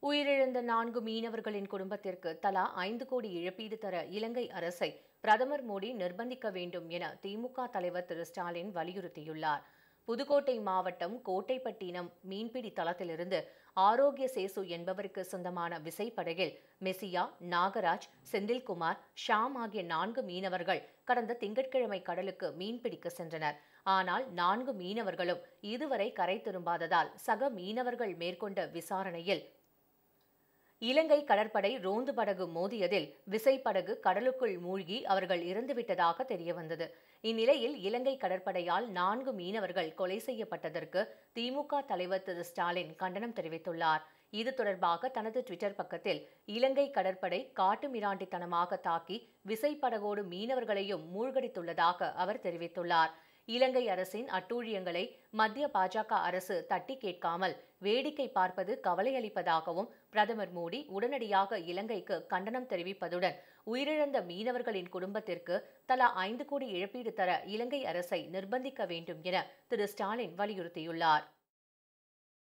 உயிரிழந்த நான்கு மீனவர்களின் குடும்பத்திற்கு தலா ஐந்து கோடி இழப்பீடு தர இலங்கை அரசை பிரதமர் மோடி நிர்பந்திக்க வேண்டும் என திமுக தலைவர் திரு ஸ்டாலின் வலியுறுத்தியுள்ளார் புதுக்கோட்டை மாவட்டம் கோட்டைப்பட்டினம் மீன்பிடி தளத்திலிருந்து ஆரோக்கிய சேசு என்பவருக்கு சொந்தமான விசைப்படகில் மெசியா நாகராஜ் செந்தில்குமார் ஷாம் ஆகிய நான்கு மீனவர்கள் கடந்த திங்கட்கிழமை கடலுக்கு மீன்பிடிக்க சென்றனர் ஆனால் நான்கு மீனவர்களும் இதுவரை கரை திரும்பாததால் சக மீனவர்கள் மேற்கொண்ட விசாரணையில் இலங்கை கடற்படை ரோந்து படகு மோதியதில் விசைப்படகு கடலுக்குள் மூழ்கி அவர்கள் இறந்துவிட்டதாக தெரியவந்தது இந்நிலையில் இலங்கை கடற்படையால் நான்கு மீனவர்கள் கொலை செய்யப்பட்டதற்கு திமுக தலைவர் திரு ஸ்டாலின் கண்டனம் தெரிவித்துள்ளார் இது தொடர்பாக தனது ட்விட்டர் பக்கத்தில் இலங்கை கடற்படை காட்டுமிராண்டித்தனமாக தாக்கி விசைப்படகோடு மீனவர்களையும் மூழ்கடித்துள்ளதாக அவர் தெரிவித்துள்ளார் இலங்கை அரசின் அட்டூழியங்களை மத்திய பாஜக அரசு தட்டி கேட்காமல் வேடிக்கை பார்ப்பது கவலையளிப்பதாகவும் பிரதமர் மோடி உடனடியாக இலங்கைக்கு கண்டனம் தெரிவிப்பதுடன் உயிரிழந்த மீனவர்களின் குடும்பத்திற்கு தலா ஐந்து கோடி இழப்பீடு தர இலங்கை அரசை நிர்பந்திக்க வேண்டும் என திரு ஸ்டாலின் வலியுறுத்தியுள்ளார்